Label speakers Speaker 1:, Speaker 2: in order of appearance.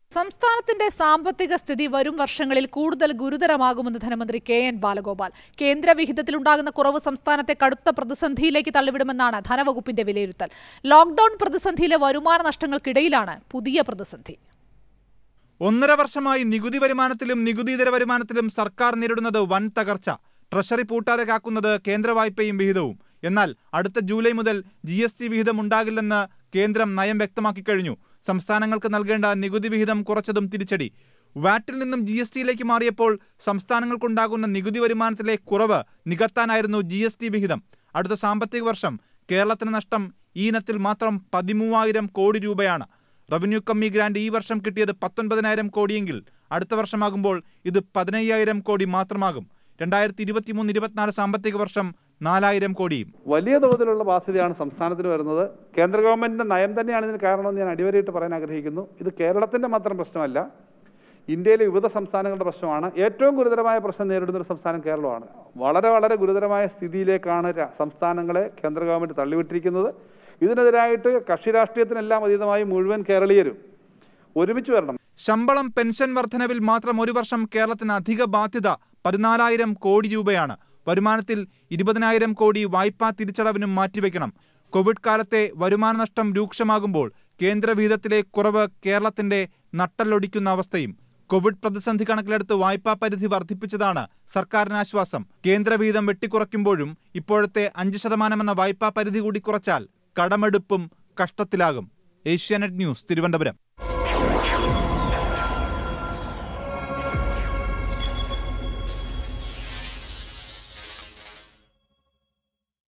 Speaker 1: സംസ്ഥാനത്തിന്റെ സാമ്പത്തിക സ്ഥിതി വരും വർഷങ്ങളിൽ കൂടുതൽ ഗുരുതരമാകുമെന്ന് ധനമന്ത്രി കെ എൻ ബാലഗോപാൽ കേന്ദ്ര വിഹിതത്തിലുണ്ടാകുന്ന കുറവ് സംസ്ഥാനത്തെ കടുത്ത പ്രതിസന്ധിയിലേക്ക് തള്ളിവിടുമെന്നാണ് ധനവകുപ്പിന്റെ വിലയിരുത്തൽ ലോക്ഡൌൺ പ്രതിസന്ധിയിലെ വരുമാന നഷ്ടങ്ങൾക്കിടയിലാണ് പുതിയ പ്രതിസന്ധി
Speaker 2: ഒന്നര വർഷമായി നികുതി വരുമാനത്തിലും നികുതിയിതര വരുമാനത്തിലും സർക്കാർ നേരിടുന്നത് വൻ തകർച്ച ട്രഷറി പൂട്ടാതെ കാക്കുന്നത് കേന്ദ്ര വായ്പയും വിഹിതവും എന്നാൽ അടുത്ത ജൂലൈ മുതൽ ജി എസ് ടി വിഹിതം ഉണ്ടാകില്ലെന്ന് കേന്ദ്രം നയം വ്യക്തമാക്കി കഴിഞ്ഞു സംസ്ഥാനങ്ങൾക്ക് നൽകേണ്ട നികുതി വിഹിതം കുറച്ചതും തിരിച്ചടി വാറ്റിൽ നിന്നും ജി എസ് ടിയിലേക്ക് മാറിയപ്പോൾ സംസ്ഥാനങ്ങൾക്കുണ്ടാകുന്ന നികുതി വരുമാനത്തിലെ കുറവ് നികത്താനായിരുന്നു ജി എസ് ടി വിഹിതം അടുത്ത സാമ്പത്തിക വർഷം കേരളത്തിന് നഷ്ടം ഈ ഇനത്തിൽ മാത്രം പതിമൂവായിരം കോടി രൂപയാണ് റവന്യൂ കമ്മി ഗ്രാന്റ് ഈ വർഷം കിട്ടിയത് പത്തൊൻപതിനായിരം കോടിയെങ്കിൽ അടുത്ത വർഷമാകുമ്പോൾ ഇത് പതിനയ്യായിരം കോടി മാത്രമാകും രണ്ടായിരത്തി ഇരുപത്തിമൂന്ന് ഇരുപത്തിനാല് സാമ്പത്തിക വർഷം നാലായിരം കോടിയും
Speaker 3: വലിയ തോതിലുള്ള ബാധ്യതയാണ് സംസ്ഥാനത്തിന് വരുന്നത് കേന്ദ്ര ഗവൺമെന്റിന്റെ നയം തന്നെയാണ് ഇതിന് കാരണമെന്ന് ഞാൻ അടിവരയിട്ട് പറയാൻ ആഗ്രഹിക്കുന്നു ഇത് കേരളത്തിന്റെ മാത്രം പ്രശ്നമല്ല ഇന്ത്യയിലെ വിവിധ സംസ്ഥാനങ്ങളുടെ പ്രശ്നമാണ് ഏറ്റവും ഗുരുതരമായ പ്രശ്നം നേരിടുന്ന ഒരു സംസ്ഥാനം കേരളമാണ് വളരെ വളരെ ഗുരുതരമായ സ്ഥിതിയിലേക്കാണ് ര- സംസ്ഥാനങ്ങളെ കേന്ദ്ര ഗവൺമെന്റ് തള്ളിവിട്ടിരിക്കുന്നത് ഇതിനെതിരായിട്ട് കക്ഷി രാഷ്ട്രീയത്തിനെല്ലാം അതീതമായി മുഴുവൻ കേരളീയരും ഒരുമിച്ച് വരണം
Speaker 2: ശമ്പളം പെൻഷൻ വർധനവിൽ മാത്രം ഒരു വർഷം കേരളത്തിന് അധിക ബാധ്യത പതിനാലായിരം കോടി രൂപയാണ് വരുമാനത്തിൽ ഇരുപതിനായിരം കോടി വായ്പാ തിരിച്ചടവിനും മാറ്റിവെക്കണം കോവിഡ് കാലത്തെ വരുമാന നഷ്ടം രൂക്ഷമാകുമ്പോൾ കേന്ദ്ര വിഹിതത്തിലെ കുറവ് കേരളത്തിന്റെ നട്ടല്ലൊടിക്കുന്ന അവസ്ഥയും കോവിഡ് പ്രതിസന്ധി കണക്കിലെടുത്ത് വായ്പാ പരിധി വർദ്ധിപ്പിച്ചതാണ് സർക്കാരിന് ആശ്വാസം കേന്ദ്ര വിഹിതം വെട്ടിക്കുറയ്ക്കുമ്പോഴും ഇപ്പോഴത്തെ അഞ്ച് ശതമാനമെന്ന വായ്പാ പരിധി കൂടി കുറച്ചാൽ കടമെടുപ്പും കഷ്ടത്തിലാകും ഏഷ്യാനെറ്റ് ന്യൂസ് തിരുവനന്തപുരം